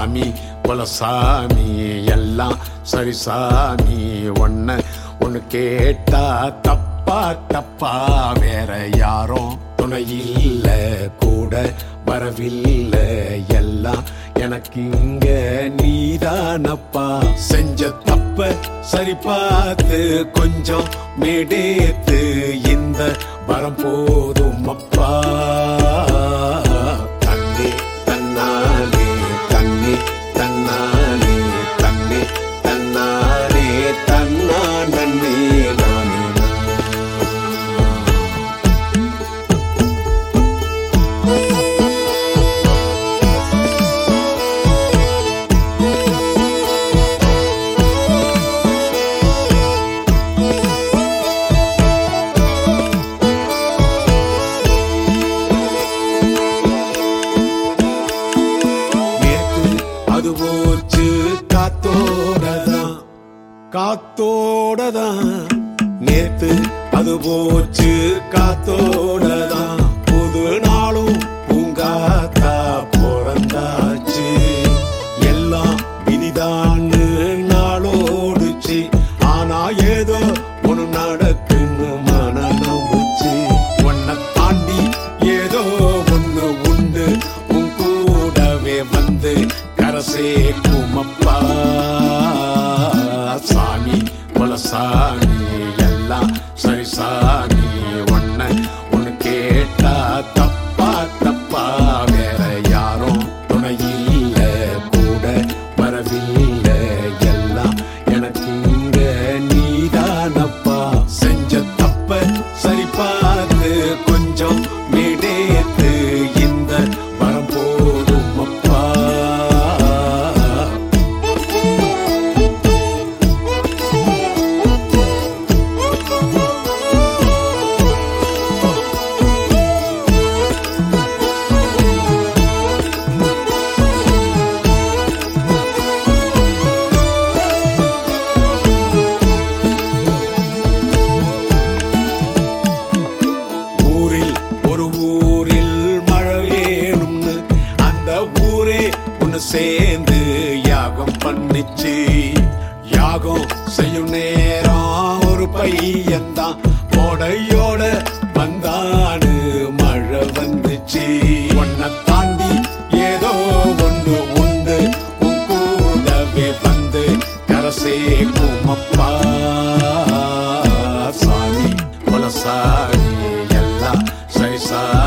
சாமி குலசாமி எல்லாம் சரி சாமி ஒன்ன ஒன்னு கேட்டா தப்பா தப்பா வேற யாரும் துணையில்ல கூட வரவில்லை எல்லாம் எனக்கு இங்க நீதானப்பா செஞ்ச தப்ப சரி பார்த்து கொஞ்சம் மேடேத்து இந்த வரம் போதும் அப்பா தண்ணி தன்னாலே தண்ணி தன்னாலே தண்ணி தன்னாலே தன்னா நன்னே நானே நேத்து அது போச்சு காத்தோடதான் காத்தோடதான் நேத்து அது போச்சு காத்தோடதான் புது நாளும் பூங்காத்தா பிறந்தாச்சு எல்லாம் விதிதான்னு நாளோடுச்சு ஆனா ஏதோ ஒண்ணு நடக்குன்னு மனம் நம்புச்சு உன்னை தாண்டி ஏதோ ஒண்ணு உண்டு உன் கூடவே வந்து கரசே குமப்பா சாமி குலசாமி எல்லாம் சரி சாமி ஒன்ன ஒன்னு கேட்டா தப்பா தப்பா வேற யாரும் துணையில்ல கூட வரவில்லை எல்லாம் எனக்கு இங்க நீதானப்பா செஞ்ச தப்ப சரி பார்த்து கொஞ்சம் மேடேத்து இந்த வரம் போதும் அப்பா ஊரில் ஒரு ஊரில் மழை வேணும்னு அந்த ஊரே ஒண்ணு சேர்ந்து யாகம் பண்ணிச்சு யாகம் செய்யும் நேரம் ஒரு பையன்தான் கோடையோட வந்தானு மழை வந்துச்சு உன்னை தாண்டி ஏதோ ஒண்ணு உண்டு உன் கூடவே வந்து கரசே குமப்பா சாமி குலசாமி எல்லாம் சரி சாமி